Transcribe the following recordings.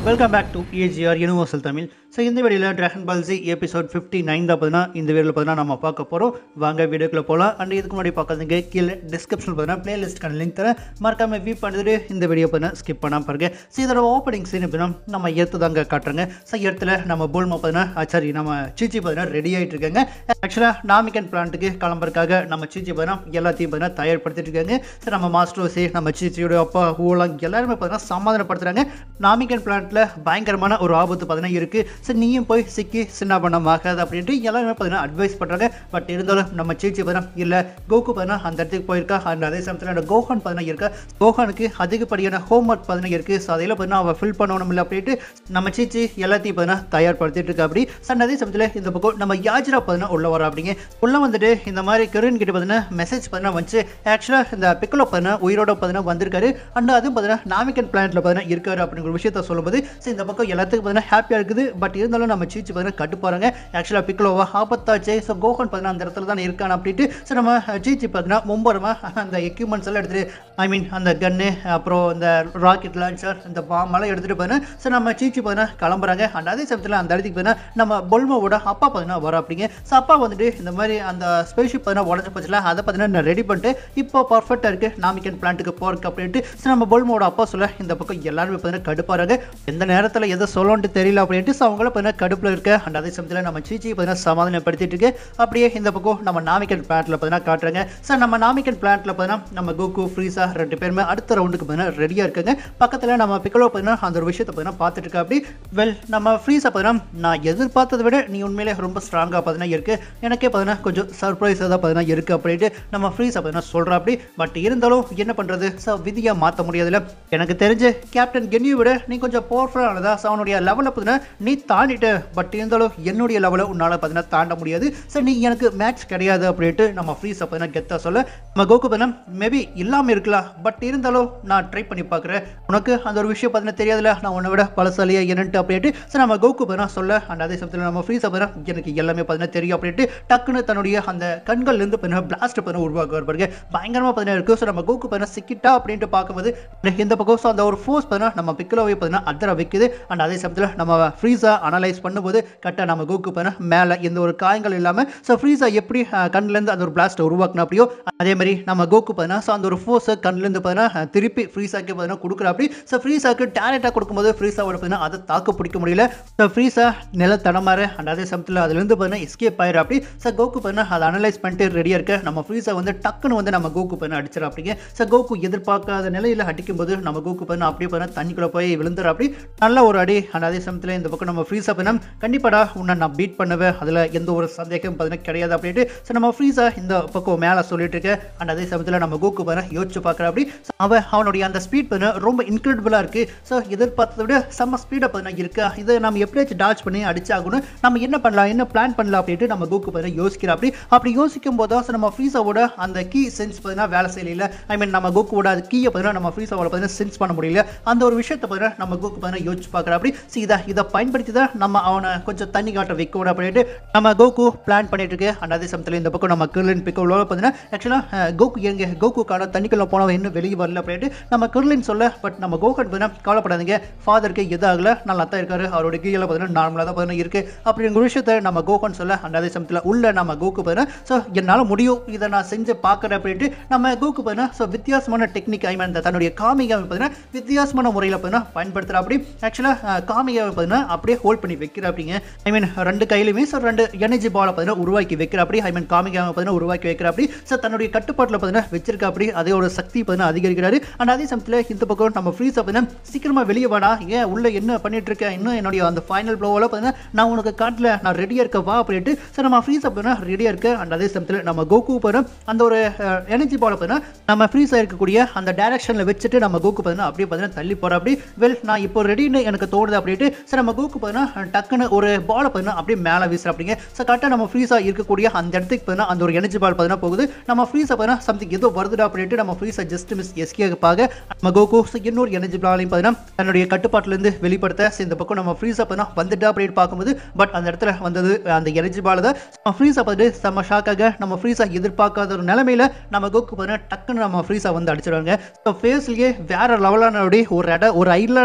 welcome back to AGR universal Tamil so இந்த வீடியோவில் dragon ball G episode fifty nine தான் பார்த்தீங்கன்னா இந்த வீடியோவில் பார்த்தீங்கன்னா நம்ம பார்க்க போகிறோம் வாங்க வீடியோக்குள்ள போகலாம் அண்ட் இதுக்கு முன்னாடி பார்க்கறதுக்கு கீழே டிஸ்கிரிப்ஷன் பார்த்தீங்கன்னா பிளேலிஸ்ட்க்கான லிங்க் தரேன் மறக்காம வியூ பண்ணிட்டு இந்த வீடியோ பார்த்தீங்கன்னா ஸ்கிப் பண்ணாமல் பாருங்க ஸோ இதோட ஓப்பனிங் சீன் எப்படின்னா நம்ம எடுத்து தாங்க காட்டுறாங்க ஸோ இடத்துல நம்ம போல்மா பார்த்தீங்கன்னா சாரி நம்ம சீச்சி பார்த்தீங்கன்னா ரெடி ஆகிட்டு இருக்காங்க ஆக்சுவலாக நாமிகன் பிளான்ட்டுக்கு கிளம்புறதுக்காக நம்ம சீச்சி பார்த்தீங்கன்னா எல்லாத்தையும் பார்த்தீங்கன்னா தயார்படுத்திட்டு இருக்காங்க ஸோ நம்ம மாஸ்டர் ஓசி நம்ம சீச்சியோட அப்பா ஊழலாம் எல்லாருமே பார்த்தீங்கன்னா சமாதானப்படுத்துறாங்க நாமிகன் பிளான்ட்டில் பயங்கரமான ஒரு ஆபத்து பார்த்தீங்கன்னா இருக்குது ஸோ நீயும் போய் சிக்கி சின்ன பண்ண ஆகாது அப்படின்ட்டு எல்லாருமே பார்த்தீங்கன்னா அட்வைஸ் பண்ணுறாங்க பட் இருந்தாலும் நம்ம சீச்சி பார்த்தீங்கன்னா இல்லை கோகு பார்த்தீங்கன்னா அந்த இடத்துக்கு போயிருக்கா அண்ட் அதே சமயத்தில் கோஹான் பார்த்தீங்கன்னா இருக்கா கோஹானுக்கு அதிகப்படியான ஹோம் ஒர்க் பார்த்தீங்கன்னா இருக்குது ஸோ அதையில் பார்த்தீங்கன்னா அவள் ஃபில் பண்ணணும் இல்லை அப்படின்ட்டு நம்ம சீச்சி எல்லாத்தையும் பார்த்தீங்கன்னா தயார்படுத்திட்டு இருக்கா அப்படி ஸோ அதே சமயத்தில் இந்த பக்கம் நம்ம யாஜ்ரா பார்த்தீங்கன்னா உள்ள வர அப்படிங்க உள்ள வந்துட்டு இந்த மாதிரி கிரண் கிட்ட பார்த்தீங்கன்னா மெசேஜ் பார்த்தீங்கன்னா வந்துச்சு ஆக்சுவலாக இந்த பிக்கலோ பார்த்தீங்கன்னா உயிரோட பார்த்தீங்கன்னா வந்திருக்காரு அண்ட் அதுவும் பார்த்தீங்கன்னா நாமிகன் பிளான்ட்ல பார்த்தீங்கன்னா இருக்காரு அப்படிங்கிற விஷயத்த சொல்லும்போது ஸோ இந்த பக்கம் எல்லாத்துக்கும் பார்த்தீங்கன்னா ஹாப்பியாக இருக்குது பட் இருந்தாலும் நம்ம சீச்சு பார்த்தீங்கன்னா கட்டுப்பாருங்க ஆக்சுவலாக பிக்கலோவா ஆபத்தாச்சு ஸோ கோகன் பார்த்தீங்கன்னா அந்த இடத்துல தான் இருக்கான் அப்படின்ட்டு ஸோ நம்ம சீச்சி பார்த்தீங்கன்னா மும்பரமாக அந்த எக்யூப்மெண்ட்ஸ் எல்லாம் எடுத்துட்டு ஐ மீன் அந்த கன்னு அப்புறம் இந்த ராக்கெட் லான்ச்சர் இந்த பாம் எல்லாம் எடுத்துகிட்டு பார்த்தீங்கன்னா ஸோ நம்ம சீச்சி பார்த்தீங்கன்னா கிளம்புறாங்க அண்ட் அதே சமயத்தில் அந்த இடத்துக்கு பார்த்தீங்கன்னா நம்ம பொல்மாவோட அப்பா பார்த்தீங்கன்னா வர அப்படிங்க ஸோ அப்பா வந்துட்டு இந்த மாதிரி அந்த ஸ்பேஸ்ஷிப் பார்த்தீங்கன்னா உடஞ்ச பட்சத்தில் அதை பார்த்தீங்கன்னா நான் ரெடி பண்ணிட்டு இப்போ பர்ஃபெக்டாக இருக்குது நாமிக்கன் பிளான்ட்டுக்கு போகிறக்கு அப்படின்ட்டு ஸோ நம்ம பொல்மாவோட அப்பா சொல்ல இந்த பக்கம் எல்லாருமே பார்த்தீங்கன்னா கடுப்பாருங்க எந்த நேரத்தில் எதை சொல்லணும்னு தெரியல அப்படின்ட்டு ஸோ அவங்கள பார்த்தீங்கன்னா கடுப்பில் இருக்க அண்ட் அதே சமயத்தில் நம்ம சீச்சி பார்த்தீங்கன்னா சமாதானப்படுத்திட்டு இருக்கு அப்படியே இந்த பக்கம் நம்ம நாமிக்கன் பிளான்ட்டில் பார்த்தீங்கன்னா காட்டுறாங்க சார் நம்ம நாமிக்கன் பிளான்ட்டில் பார்த்தீங்கன்னா நம்ம கோகு ஃப்ரீஸா ரெண்டு பேருமே அடுத்த ரவுண்டுக்கு பார்த்தீங்கன்னா ரெடியாக இருக்காங்க பக்கத்தில் நம்ம பிக்கலோ பார்த்தீங்கன்னா அந்த ஒரு விஷயத்தை பார்த்தீங்கன்னா பார்த்துட்டு இருக்கா அப்படி வெல் நம்ம ஃப்ரீஸை பார்த்தீங்கன்னா நான் எதிர்பார்த்ததை விட நீ உண்மையிலே ரொம்ப ஸ்ட்ராங்காக பார்த்தீங்கன்னா இருக்கு எனக்கே பார்த்தீங்கன்னா கொஞ்சம் சர்ப்ரைஸாக தான் பார்த்தீங்கன்னா இருக்கு அப்படின்ட்டு நம்ம ஃப்ரீஸை பார்த்தீங்கன்னா சொல்கிறா அப்படி பட் இருந்தாலும் என்ன பண்ணுறது ஸோ விதியாக மாற்ற முடியாதுல்ல எனக்கு தெரிஞ்சு கேப்டன் கென்னியை விட நீ கொஞ்சம் பவர்ஃபுல்லானதா ஸோ அவனுடைய லெவலில் பார்த்தீங்கன்னா நீ தாண்டிட்ட பட் இருந்தாலும் என்னுடைய லெவலை உன்னால் பார்த்தீங்கன்னா தாண்ட முடியாது ஸோ நீ எனக்கு மேட்ச் கிடையாது அப்படின்ட்டு நம்ம ஃப்ரீஸை பார்த்தீங்கன்னா கெத்தாக சொல்ல நம்ம கோகு பார்த்தீங்கன்னா மேபி இல்லாமல் இருக்கலாம் பட் இருந்தாலும் நான் ட்ரை பண்ணி பார்க்குறேன் உனக்கு அந்த ஒரு விஷயம் பார்த்தீங்கன்னா தெரியாதுல நான் உன்னை விட பலசாலியா என்னன்ட்டு அப்படின்ட்டு ஸோ நம்ம கோகு பார்த்தீங்கன்னா சொல்ல அண்ட் அதே சமயத்தில் நம்ம ஃப்ரீஸை பார்த்தீங்கன்னா எனக்கு எல்லாமே பார்த்தீங்கன்னா தெரியும் அப்படின்ட்டு டக்குன்னு தன்னுடைய அந்த கண்கள்லேருந்து பார்த்தீங்கன்னா பிளாஸ்ட் பார்த்தீங்கன்னா உருவாக்குவார் பாருங்க பயங்கரமாக பார்த்தீங்கன்னா இருக்குது ஸோ நம்ம கோகு பார்த்தீங்கன்னா சிக்கிட்டா அப்படின்ட்டு பார்க்கும்போது இந்த பக்கம் ஸோ அந்த ஒரு ஃபோர்ஸ் பார்த்தீங்கன்னா நம்ம பிக்கலோவை பார்த்தீங்கன்னா அதிர வைக்குது அண்ட் அதே சமயத்தில் நம்ம ஃப்ரீஸா அனலைஸ் பண்ணும்போது கரெக்டாக நம்ம கோக்கு பார்த்தீங்கன்னா மேலே எந்த ஒரு காயங்கள் இல்லாமல் ஸோ ஃப்ரீஸா எப்படி அஹ், கண்ணுலேருந்து அந்த ஒரு பிளாஸ்ட்டை உருவாக்கின அப்படியோ அதே மாதிரி நம்ம கோக்கு பார்த்தீங்கன்னா ஸோ அந்த ஒரு ஃபோர்ஸை கண்ணுலேருந்து பார்த்தீங்கன்னா அஹ், திருப்பி ஃப்ரீஸாக்கு பார்த்தீங்கன்னா கொடுக்குற அப்படி ஸோ ஃப்ரீஸாக்கு டேலண்டாக கொடுக்கும்போது ஃப்ரீஸாவோட பார்த்தீங்கன்னா அதை தாக்கு பிடிக்க முடியல ஸோ ஃப்ரீஸா நில தடமாறு அண்ட் அதே சமயத்தில் அதுலேருந்து பார்த்தீங்கன்னா எஸ்கேப் ஆயிரு அப்படி ஸோ கோக்கு பார்த்தீங்கன்னா அதை அனலைஸ் பண்ணிட்டு ரெடியாக இருக்க நம்ம ஃப்ரீஸா வந்து டக்குன்னு வந்து நம்ம கோக்கு பார்த்தீங்கன்னா அடிச்சிட அப்படிங்க ஸோ கோகு எதிர்பார்க்காத நிலையில் அடிக்கும்போது நம்ம கோகு பார்த்தீங்கன்னா அப்படியே பார்த்தீங்கன்னா தண்ணிக்குள்ளே போய் விழுந்துற அப்படி நல்ல ஒரு அடி அண்ட் அதே சமயத்தில் இந்த பக்கம் நம்ம ஃப்ரீஸா பார்த்தீங்கன்னா கண்டிப்பாடா உன்னை நான் பீட் பண்ணுவேன் அதில் எந்த ஒரு சந்தேகம் பார்த்தீங்கன்னா கிடையாது அப்படின்ட்டு ஸோ நம்ம ஃப்ரீஸா இந்த பக்கம் மேலே சொல்லிட்டு இருக்க அண்ட் அதே சமயத்தில் நம்ம கோகு பார்த்தீங்கன்னா யோசிச்சு பார்க்குற அப்படி So, அவன் அவனுடைய அந்த ஸ்பீட் பார்த்தீங்கன்னா ரொம்ப இன்க்ரெடிபிளாக இருக்குது ஸோ எதிர்பார்த்ததை விட செம்ம ஸ்பீடாக பார்த்தீங்கன்னா இருக்கா இதை நம்ம எப்படியாச்சும் டாச் பண்ணி அடிச்சாகணும் நம்ம என்ன பண்ணலாம் என்ன பிளான் பண்ணலாம் அப்படின்ட்டு நம்ம கோகு பார்த்தீங்கன்னா யோசிக்கிற அப்படி அப்படி யோசிக்கும் போது தான் so நம்ம ஃப்ரீஸாவோட அந்த கீ சென்ஸ் பார்த்தீங்கன்னா வேலை செய்யல ஐ மீன் நம்ம கோக்குவோட அது கீயை பார்த்தீங்கன்னா நம்ம ஃப்ரீஸாவோட பார்த்தீங்கன்னா சென்ஸ் பண்ண முடியல அந்த ஒரு விஷயத்தை பார்த்தீங்கன்னா நம்ம கோக்கு பார்த்தீங்கன்னா யோசிச்சு பார்க்குற அப்படி ஸோ இதை இதை பயன்படுத்தி தான் நம்ம அவனை கொஞ்சம் தண்ணி காட்ட வைக்கணும் அப்படின்ட்டு நம்ம கோகு பிளான் பண்ணிட்டு இருக்கு அண்ட் அதே சமயத்தில் இந்த பக்கம் நம்ம கிர்லின் பிக்கோவில் பார்த்தீங்கன்னா ஆக்சுவலாக கோகு எங்க கோகுக்கான தண்ணிக்குள்ள போனவன் இன்னும் வெளியே வரல அப்படின்ட்டு நம்ம கிர்லின் சொல்ல பட் நம்ம கோகன் பார்த்தீங்கன்னா கவலைப்படாதீங்க ஃபாதருக்கு எது ஆகல நல்லா தான் இருக்காரு அவரோட கீழே பார்த்தீங்கன்னா நார்மலாக தான் பார்த்தீங்கன்னா இருக்கு அப்படிங்கிற விஷயத்தை நம்ம கோகன் சொல்ல அண்ட் அதே சமயத்தில் உள்ள நம்ம கோகு பார்த்தீங்கன்னா ஸோ என்னால் முடியும் இதை நான் செஞ்சு பார்க்குறேன் அப்படின்ட்டு நம்ம கோகு பார்த்தீங்கன்னா ஸோ வித்தியாசமான டெக்னிக் ஐ மீன் தன்னுடைய காமிகாவை பார்த்தீங்கன்னா வித்தியாசமான முறையில் பார்த்தீங்கன்னா பயன்படுத்துகிற அப்படி ஆக்சுவலாக காமிகாவை பார்த்தீங்கன்னா அப்படியே ஹோல்ட் பண்ணி வைக்கிற அப்படிங்க ஐ மீன் ரெண்டு கையிலுமே ஸோ ரெண்டு எனர்ஜி பாலை பார்த்தீங்கன்னா உருவாக்கி வைக்கிற அப்படி ஐ மீன் காமிகாவை பார்த்தீங்கன்னா உருவாக்கி வைக்கிற அப்படி ஸோ தன்னுடைய கட்டுப்பாட்டில் பார்த்தீங்கன்னா வச்சிருக்க அப்படி அதோட சக்தி பார்த்தீங்கன்னா அதிகரிக்கிறாரு அண்ட் அதே சமயத்தில் இந்த பக்கம் நம்ம ஃப்ரீஸ் பார்த்தீங்கன்னா சீக்கிரமாக வெளியே வாடா ஏன் உள்ள என்ன பண்ணிட்டு இருக்கேன் இன்னும் என்னுடைய அந்த ஃபைனல் ப்ளோவில் பார்த்தீங்கன்னா நான் உனக்கு காட்டல நான் ரெடியாக இருக்க வா அப்படின்ட்டு ஸோ நம்ம ஃப்ரீஸ் பார்த்தீங்கன்னா ரெடியாக இருக்க அண்ட் அதே சமயத்தில் நம்ம கோகு பார்த்தீங்கன்னா அந்த ஒரு எனர்ஜி பாலை பார்த்தீங்கன்னா நம்ம ஃப்ரீஸாக இருக்கக்கூடிய அந்த டைரக்ஷனில் வச்சுட்டு நம்ம கோகு பார்த்தீங்கன்னா அப்படியே பார்த்தீங்கன்னா தள்ளி போகிற அப்படி வெல் நான் இப்போ ரெடின்னு எனக்கு தோணுது அப்படின்ட்டு ஸோ நம்ம கோகு பார்த்தீங்கன்னா டக்குன்னு ஒரு பாலை பார்த்தீங்கன்னா அப்படியே மேலே வீசுற அப்படிங்க ஸோ கரெக்டாக நம்ம ஃப்ரீஸாக இருக்கக்கூடிய அந்த இடத்துக்கு பார்த்தீங்கன்னா அந்த ஒரு எனர்ஜி பால் பார்த்தீங்கன்னா போகுது நம்ம ஃப்ரீஸை பார்த்தீங்கன்னா சம்திங் ஏதோ வருதுடா அப்படின்ட்டு நம்ம ஃப்ரீஸை ஜஸ்ட் மிஸ் எஸ்கேப்பாக நம்ம கோகு ஸோ இன்னொரு எனர்ஜி பாலையும் பார்த்தீங்கன்னா தன்னுடைய கட்டுப்பாட்டிலேருந்து வெளிப்படுத்த ஸோ இந்த பக்கம் நம்ம ஃப்ரீஸை பார்த்தீங்கன்னா வந்துட்டா அப்படின்னு பார்க்கும்போது பட் அந்த இடத்துல வந்தது அந்த எனர்ஜி பால் தான் நம்ம ஃப்ரீஸை பார்த்துட்டு செம்ம ஷாக்காக நம்ம ஃப்ரீஸா எதிர்பார்க்காத ஒரு நிலைமையில நம்ம கோக்கு பார்த்தீங்கன்னா டக்குன்னு நம்ம ஃப்ரீஸா வந்து அடிச்சிடுவாங்க ஸோ ஃபேஸ்லயே வேற லெவலான அப்படி ஒரு இட ஒரு ஐலாண்டில்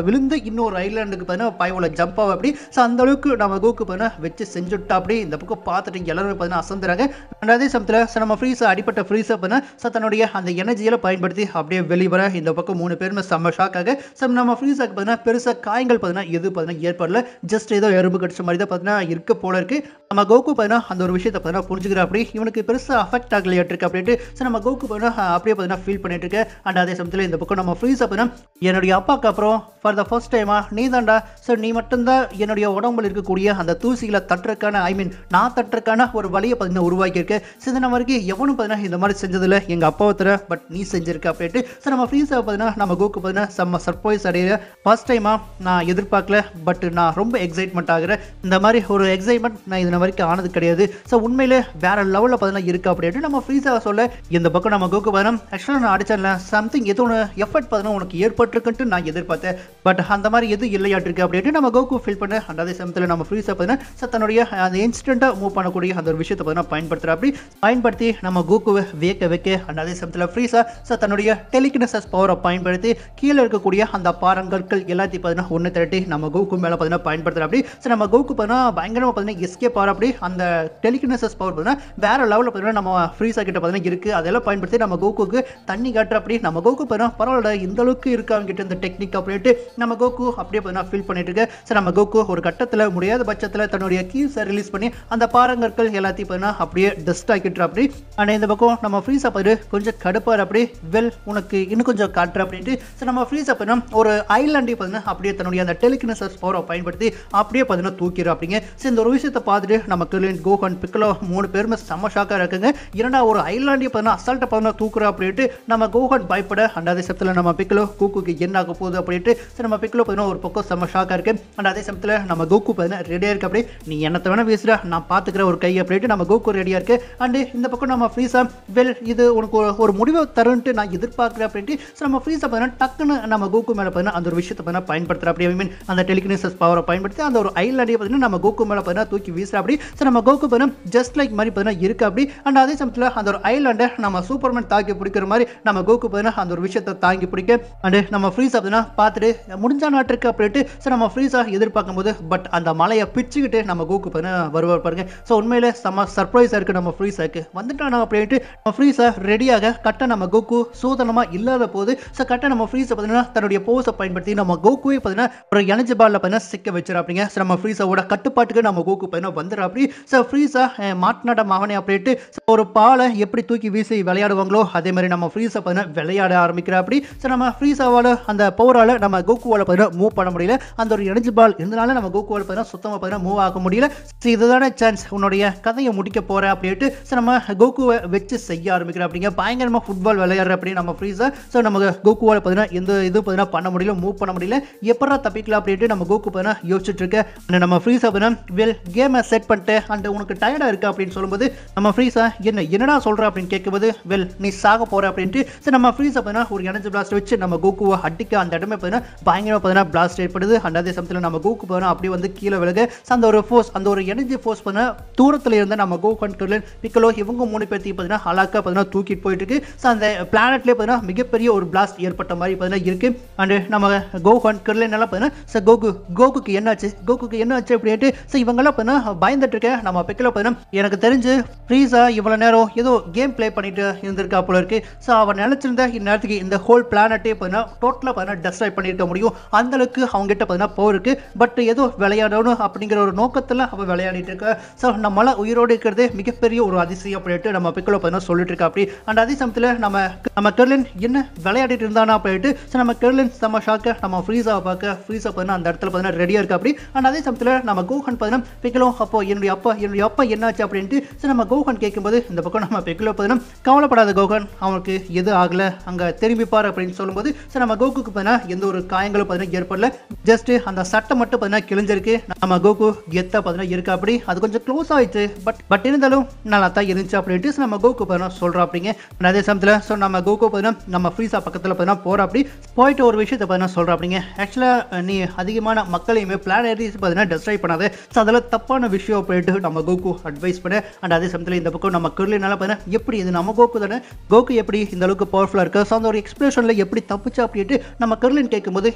விழுந்து இன்னொரு ஐலாண்டுக்கு பார்த்தீங்கன்னா பயவில் ஜம்ப் ஆகும் அப்படி ஸோ அந்த அளவுக்கு நம்ம கோக்கு பார்த்தீங்கன்னா வச்சு செஞ்சுட்டா அப்படி இந்த பக்கம் பார்த்துட்டு எல்லாருமே பார்த்தீங்கன்னா அசந்துறாங்க அண்ட் அதே சமயத்தில் ஸோ நம்ம ஃப்ரீஸை அடிப்பட்ட ஃப்ரீஸை பார்த்தீங்கன்னா ஸோ தன்னுடைய அந்த எனர்ஜியில் பயன்படுத்தி அப்படியே வெளிவர இந்த பக்கம் மூணு பேருமே செம்ம ஷாக்காக ஸோ நம்ம ஃப்ரீஸாக்கு பார்த்தீங்கன்னா பெருசாக காயங்கள் பார்த்தீங்கன்னா எது பார்த்தீங்கன்னா ஏற்படல ஜஸ்ட் ஏதோ எறும்பு கடிச்ச மாதிரி தான் பார்த்தீங்கன்னா இருக்க போல இருக்கு நம்ம கோகு பார்த்தீங்கன்னா அந்த ஒரு விஷயத்தை பார்த்தீங்கன்னா புரிஞ்சுக்கிற அப்படி இவனுக்கு பெருசாக அஃபெக்ட் ஆகலையாட்டிருக்கு அப்படின்ட்டு ஸோ நம்ம கோகு பார்த்தீங்கன்னா அப்படியே பார்த்தீங்கன்னா ஃபீல் பண்ணிட்டு இருக்கு அண்ட் அதே சமயத்தில் இந்த பக்கம் நம்ம ஃப்ரீஸை பார்த்தீங்கன்னா என்னுடைய அப்பாவுக்கு அப்புறம் ஃபார் த ஃபர்ஸ்ட் டைமா நீ தான்டா ஸோ நீ மட்டும்தான் என்னுடைய உடம்புல இருக்கக்கூடிய அந்த தூசிகளை தட்டுறதுக்கான ஐ மீன் நான் தட்டுறதுக்கான ஒரு வழியை பார்த்தீங்கன்னா உருவாக்கியிருக்கேன் ஸோ இது வரைக்கும் எவனும் பார்த்தீங்கன்னா இந்த மாதிரி செஞ்சதில்ல எங்கள் அப்பாவை தர பட் நீ செஞ்சிருக்க அப்படின்ட்டு ஸோ நம்ம ஃப்ரீஸை பார்த்தீங்கன்னா நம்ம கோக்கு பார்த்தீங்கன்னா செம்ம சர்ப்ரைஸ் அடைய ஃபர்ஸ்ட் டைமாக நான் எதிர்பார்க்கல பட் நான் ரொம்ப எக்ஸைட்மெண்ட் ஆகிறேன் இந்த மாதிரி ஒரு எக்ஸைட்மெண்ட் நான் இதன வரைக்கும் ஆனது கிடையாது ஸோ உண்மையிலே வேற லெவலில் பார்த்தீங்கன்னா இருக்கு அப்படின்ட்டு நம்ம ஃப்ரீஸாக சொல்ல இந்த பக்கம் நம்ம கோக்கு பார்த்தீங்கன்னா ஆக்சுவலாக நான் அடிச்சேன்ல சம்திங் ஏதோ ஒன்று எஃபர்ட் பார்த்தீங்கன்னா உனக்கு ஏற்பட்டிருக்குன்ட்டு நான் எதிர்பார்த்தேன் பட் அந்த மாதிரி எதுவும் இல்லையாட்டிருக்கு அப்படின்ட்டு நம்ம கோகு ஃபீல் பண்ண அந்த அதே சமயத்தில் நம்ம ஃப்ரீஸாக பார்த்தீங்கன்னா ஸோ தன்னுடைய அந்த இன்ஸ்டண்ட்டாக மூவ் பண்ணக்கூடிய அந்த ஒரு விஷயத்தை பார்த்தீங்கன்னா பயன்படுத்துகிற அப்படி பயன்படுத்தி நம்ம கோகுவை வியக்க வைக்க அந்த அதே சமயத்தில் ஃப்ரீஸாக ஸோ தன்னுடைய டெலிகினசஸ் பவரை பயன்படுத்தி கீழே இருக்கக்கூடிய அந்த பாறங்கற்கள் எல்லாத்தையும் பார்த்தீங்கன்னா ஒன்று திரட்டி நம்ம கோகு மேலே பார்த்தீங்கன்னா பயன்படுத்துகிற அப்படி ஸோ நம்ம கோகு பார்த்தீங்கன்னா பயங்கரமாக பார்த்தீங்கன்னா எஸ்கேப் ஆகிற அப்படி அந்த டெலிகினசஸ் பவர் பார்த்தீங்கன்னா வேற லெவலில் பார்த்தீங்கன்னா நம்ம ஃப்ரீஸாக கிட்ட பார்த்தீங்கன்னா இருக்குது அதெல்லாம் பயன்படுத்தி நம்ம கோகுக்கு தண்ணி காட்டுற அப்படி நம்ம கோகு பார்த்தீங்கன்னா பரவாயில்ல இந்த அளவுக்கு இருக்கு அவங்க கிட்ட இந்த டெக்னிக் அப்படின்ட்டு நம்ம கோகு அப்படியே பார்த்தீங்கன்னா ஃபீல் பண்ணிட்டு இருக்கு ஸோ நம்ம கோகு ஒரு கட்டத்தில் முடியாத பட்சத்தில் தன்னுடைய கீஸை ரிலீஸ் பண்ணி அந்த பாறங்கற்கள் எல்லாத்தையும் பார்த்தீங்கன்னா அப்படியே டஸ்ட் ஆக்கிட்டு அப்படி ஆனால் இந்த பக்கம் நம்ம ஃப்ரீஸாக பார்த்து கொஞ்சம் கடுப்பார் அப்படி வெல் உனக்கு இன்னும் கொஞ்சம் காட்டுற அப்படின்ட்டு ஸோ நம்ம ஃப்ரீஸாக பார்த்தீங்கன்னா ஒரு ஐலாண்டை பார்த்தீங்கன்னா அப்படியே தன்னுடைய அந்த டெலிகினசஸ் பவரை பயன்படுத்தி அப்படியே பார்த்தீங்கன்னா தூக்கிடும் அப்படிங்க ஸோ இந்த ஒரு விஷயத்தை பார்த்துட்டு நம்ம கிளின் கோகன் பிக்கலோ மூணு பேருமே செம்ம ஷாக்காக இருக்குங்க இரண்டா ஒரு ஐலாண்டியை பார்த்தீங்கன்னா அசால்ட்டை பார்த்தீங்கன்னா தூக்குறோம் அப்படின்ட்டு நம்ம கோகன் பயப்பட அண்ட் அதே சமயத்தில் நம்ம பிக்கலோ கூக்குக்கு என்ன ஆக போகுது அப்படின்ட்டு ஸோ நம்ம பிக்கலோ பார்த்தீங்கன்னா ஒரு பக்கம் செம்ம ஷாக்காக இருக்கு அண்ட் அதே சமயத்தில் நம்ம கோகு பார்த்தீங்கன்னா ரெடியாக இருக்கு அப்படி நீ என்னத்தை வேணா வீசுற நான் பார்த்துக்கிற ஒரு கை அப்படின்ட்டு நம்ம கோகு ரெடியாக இருக்கு அண்டு இந்த பக்கம் நம்ம ஃப்ரீஸா வெல் இது உனக்கு ஒரு- ஒரு முடிவை தருன்ட்டு நான் எதிர்பார்க்குறேன் அப்படின்ட்டு ஸோ நம்ம ஃப்ரீஸை பார்த்தீங்கன்னா டக்குன்னு நம்ம கோகு மேலே பார்த்தீங்கன்னா அந்த ஒரு விஷயத்தை பார்த்தீங்கன்னா பயன்படுத்துகிற அப்படி ஐ மீன் அந்த டெலிகினசஸ் பவரை பயன்படுத்தி அந்த ஒரு ஐலாண்டியை பார்த்தீங்கன்னா நம்ம கோகு மேலே பார்த்தீங்கன்னா தூக்கி வீசுற அப்படி ஸோ நம்ம கோகு பார்த்தீங்கன்னா ஜஸ்ட் லைக் மாதிரி பார்த்தீங்கன்னா இருக்கு அப்படி அண்ட் அதே சமயத்தில் அந்த ஒரு ஐலாண்டை நம்ம சூப்பர்மேன் தாக்கி பிடிக்கிற மாதிரி நம்ம கோகு பார்த்தீங்கன்னா அந்த ஒரு விஷயத்தை தாங்கி பிடிக்க அண்டு நம்ம ஃப்ரீஸ் அப்படின்னா பார்த்துட்டு முடிஞ்சா நாட்டுக்கு அப்படின்ட்டு ஸோ நம்ம ஃப்ரீஸாக எதிர்பார்க்கும் போது பட் அந்த மலையை பிச்சுக்கிட்டு நம்ம கோகு பார்த்தீங்கன்னா வருவார் பாருங்க ஸோ உண்மையிலே செம்ம சர்ப்ரைஸாக இருக்குது நம்ம ஃப்ரீஸாக்கு வந்துட்டானா அப்படின்ட்டு நம்ம ஃப்ரீஸாக ரெடியாக கட்ட நம்ம கோகு சூதனமாக இல்லாத போது ஸோ கட்ட நம்ம ஃப்ரீஸை பார்த்தீங்கன்னா தன்னுடைய போஸை பயன்படுத்தி நம்ம கோகுவே பார்த்தீங்கன்னா ஒரு எனர்ஜி பாலில் பார்த்தீங்கன்னா சிக்க வச்சிரு அப்படிங்க ஸோ நம்ம ஃப்ரீஸாவோட கட்டுப்பாட்டுக்கு நம்ம கோகு பார்த்தீங்கன்னா வந்துடும் அப்படி ஸோ ஃப்ரீஸாக மாட்டினாட மகனே அப்படின்ட்டு so ஒரு பாலை எப்படி தூக்கி வீசி விளையாடுவாங்களோ அதே மாதிரி நம்ம ஃப்ரீஸை பார்த்தீங்கன்னா விளையாட ஆரம்பிக்கிற அப்படி ஸோ நம்ம ஃப்ரீஸாவால் அந்த பவரால் நம்ம கோகுவால் பார்த்தீங்கன்னா மூவ் பண்ண முடியல அந்த ஒரு எனர்ஜி பால் இருந்தனால நம்ம கோகுவால் பார்த்தீங்கன்னா சுத்தமாக பார்த்தீங்கன்னா மூவ் ஆக முடியல ஸோ இதுதானே சான்ஸ் உன்னுடைய கதையை முடிக்க போகிறேன் அப்படின்ட்டு ஸோ நம்ம கோகுவை வச்சு செய்ய ஆரம்பிக்கிற அப்படிங்க பயங்கரமாக ஃபுட்பால் விளையாடுற அப்படி நம்ம ஃப்ரீஸாக ஸோ நம்ம கோகுவால் பார்த்தீங்கன்னா எந்த இது பார்த்தீங்கன்னா பண்ண முடியல மூவ் பண்ண முடியல எப்படா தப்பிக்கலாம் அப்படின்ட்டு நம்ம கோகு பார்த்தீங்கன்னா யோசிச்சுட்டு இருக்க and நம்ம ஃப்ரீஸாக பார்த்தீங்கன்னா வெல் கேமை செட் பண்ணிட்டு அண்ட் உனக்கு டயர்டாக இருக்கு அப்படின்னு சொல்லும்போது நம்ம ஃப்ரீஸாக என்ன என்னடா சொல்கிற அப்படின்னு கேட்கும்போது வெல் நீ சாக போகிற அப்படின்ட்டு ஸோ நம்ம ஃப்ரீஸாக பார்த்தீங்கன்னா ஒரு எனர்ஜி பிளாஸ்ட் வச்சு நம்ம கோகுவை அடிக்க அந்த இடமே பார்த்தீங்கன்னா பயங்கரமாக பார்த்தீங்கன்னா பிளாஸ்ட் ஏற்படுது அண்ட் அதே சமயத்தில் நம்ம கோகு பார்த்தீங்கன்னா அப்படியே வந்து கீழே விழுக ஸோ அந்த ஒரு ஃபோர்ஸ் அந்த ஒரு எனர்ஜி ஃபோர்ஸ் பார்த்தீங்கன்னா தூரத்தில் இருந்த நம்ம கோ கண்ட்ரோலன் பிக்கலோ இவங்க மூணு பேர்த்தையும் பார்த்தீங்கன்னா ஹலாக்கா பார்த்தீங்கன்னா தூக்கிட்டு போயிட்டு இருக்கு ஸோ அந்த பிளானட்லேயே பார்த்தீங்கன்னா மிகப்பெரிய ஒரு பிளாஸ்ட் ஏற்பட்ட மாதிரி பார்த்தீங்கன்னா இருக்கு அண்ட் நம்ம கோஹன் கர்லன் எல்லாம் பார்த்தீங்கன்னா ஸோ கோகு கோகுக்கு என்னாச்சு கோகுக்கு என்னாச்சு அப்படின்ட்டு ஸோ இவங்கெல்லாம் பார்த்தீங்கன்னா பயந்துட்டு இருக்க நம்ம பிக்கலோ பார்த்தீங்கன்னா எனக்கு தெரிஞ்சு ஃப்ரீஸா இவ்வளோ நேரம் ஏதோ கேம் ப்ளே பண்ணிட்டு இருந்திருக்கா போல இருக்கு ஸோ அவன் நினைச்சிருந்தா இந்நேரத்துக்கு இந்த ஹோல் பிளானட்டே பார்த்தீங்கன்னா டோட்டலாக பார்த்தீங்கன்னா டெஸ்ட்ராய் பண்ணியிருக்க முடியும் அந்த அளவுக்கு அவங்க கிட்ட பார்த்தீங்கன்னா பவர் இருக்கு பட் ஏதோ விளையாடணும் அப்படிங்கிற ஒரு நோக்கத்தில் அவன் விளையாடிட்டு இருக்கா ஸோ நம்மளால உயிரோடு இருக்கிறது மிகப்பெரிய ஒரு அதிசயம் அப்படின்ட்டு நம்ம பிக்கலோ பார்த்தீங்கன்னா சொல்லிட்டு இருக்கா அப்படி அண்ட் அதே சமயத்தில் நம்ம நம்ம கெர்லின் என்ன விளையாடிட்டு இருந்தானா அப்படின்ட்டு ஸோ நம்ம கெர்லின் நம்ம ஷாக்க நம்ம ஃப்ரீஸாவை பார்க்க ஃப்ரீஸா பார்த்தீங்கன்னா அந்த இடத்துல பார்த்தீங்கன்னா ரெடியாக இருக்கு அப்படி அண்ட் அதே சமயத்தில் நம்ம கோஹன் பார்த்தீங்கன்னா பிக்கலோ அப்போ என்னுடைய அப்பா என்னுடைய அப்பா என்னாச்சு அப்படின்ட்டு ஸோ நம்ம கோஹன் கேட்கும்போது இந்த பக்கம் நம்ம பிக்கலோ பார்த்தீங்கன்னா கவலைப்படாத கோகன் அவனுக்கு எது ஆகல அங்கே திரும்பிப்பார் அப்படின்னு சொல்லும்போது ஸோ நம்ம கோகுக்கு பார்த்தீங்கன்னா எந்த ஒரு காயங்களும் பார்த்தீங்கன்னா ஏற்படல ஜஸ்ட் அந்த சட்டை மட்டும் பார்த்தீங்கன்னா கிழிஞ்சிருக்கு நம்ம கோகு கெத்தா பார்த்தீங்கன்னா இருக்கு அப்படி அது கொஞ்சம் க்ளோஸ் ஆயிடுச்சு பட் பட் இருந்தாலும் நல்லா தான் இருந்துச்சு அப்படின்ட்டு so நம்ம கோகு பார்த்தீங்கன்னா சொல்கிறோம் அப்படிங்க And அதே சமயத்தில் ஸோ நம்ம கோகு பார்த்தீங்கன்னா நம்ம ஃப்ரீஸா பக்கத்தில் பார்த்தீங்கன்னா போகிற அப்படி போயிட்டு ஒரு விஷயத்தை பார்த்தீங்கன்னா சொல்கிறோம் அப்படிங்க ஆக்சுவலாக நீ அதிகமான மக்களையுமே பிளான் ஏரிஸ் பார்த்தீங்கன்னா டெஸ்ட்ராய் பண்ணாத ஸோ அதில் தப்பான விஷயம் அப்படின்ட்டு நம்ம கோகு அட்வைஸ் பண்ண அண்ட் அதே சமயத்தில் இந்த பக்கம் நம்ம கருளினால பார்த்தீங்கன்னா எப்படி இது நம்ம கோகு தானே கோகு எப்படி இந்த அளவுக்கு பவர்ஃபுல்லாக இருக்கு ஸோ அந்த ஒரு எக்ஸ்பிரஷனில் எப்படி தப்பிச்சா அப்படின்ட்டு நம்ம கருளின் கேட்கும்போது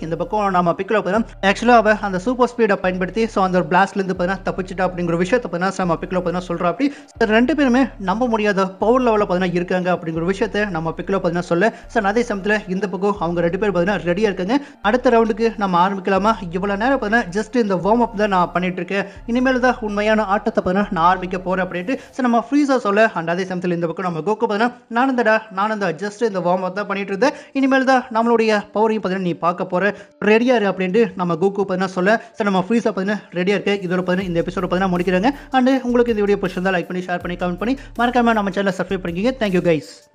இந்த பக்கம் நம்ம பிக்கில் பார்த்தீங்கன்னா ஆக்சுவலாக அவள் அந்த சூப்பர் ஸ்பீடை பயன்படுத்தி ஸோ அந்த பிளாஸ்ட்லேருந்து பார்த்தீங்கன்னா தப்பிச்சிட்டா அப்படிங்கிற விஷயத்தை பார்த்தீங்கன்னா நம்ம பிக்கில் பார்த்தீங்கன்னா சொல்கிறா அப்படி So, ரெண்டு பேருமே நம்ப முடியாத பவர் லெவலில் பார்த்தீங்கன்னா இருக்காங்க அப்படிங்கிற விஷயத்தை நம்ம பிக்கில் பார்த்தீங்கன்னா சொல்ல சார் அதே சமயத்தில் இந்த பக்கம் அவங்க ரெண்டு பேர் பார்த்தீங்கன்னா ரெடியாக இருக்காங்க அடுத்த ரவுண்டுக்கு நம்ம ஆரம்பிக்கலாமா இவ்வளோ நேரம் பார்த்தீங்கன்னா ஜஸ்ட் இந்த வார்ம் அப் தான் நான் பண்ணிட்டு இருக்கேன் இனிமேல் தான் உண்மையான ஆட்டத்தை பார்த்தீங்கன்னா நான் ஆரம்பிக்க போகிறேன் அப்படின்ட்டு ஸோ நம்ம ஃப்ரீஸாக சொல்ல அண்ட் அதே சமயத்தில் இந்த பக்கம் நம்ம கோக்கு பார்த்தீங்கன்னா நானந்தடா நானந்தா ஜஸ்ட் இந்த வார்ம் அப் தான் பண்ணிட்டு இருந்தேன் இனிமேல் தான் நம்மளுடைய பவரையும் பார்த்தீங்கன்னா நீ பார்க்க போகிற ரெடியாக இரு அப்படின்ட்டு நம்ம கோகு பார்த்தீங்கன்னா சொல்ல ஸோ நம்ம ஃப்ரீஸாக பார்த்தீங்கன்னா ரெடியாக இருக்கு இதோட பார்த்தீங்கன்னா இந்த எபிசோட பார்த்தீங்கன்னா முடிக்கிறாங்க அண்ட் உங்களுக்கு இந்த வீடியோ பிடிச்சிருந்தா லைக் பண்ணி ஷேர் பண்ணி கமெண்ட் பண்ணி மறக்காம நம்ம சேனலை சப்ஸ்கிரைப் பண்ணிக்கோங்க தேங்க்யூ கைஸ்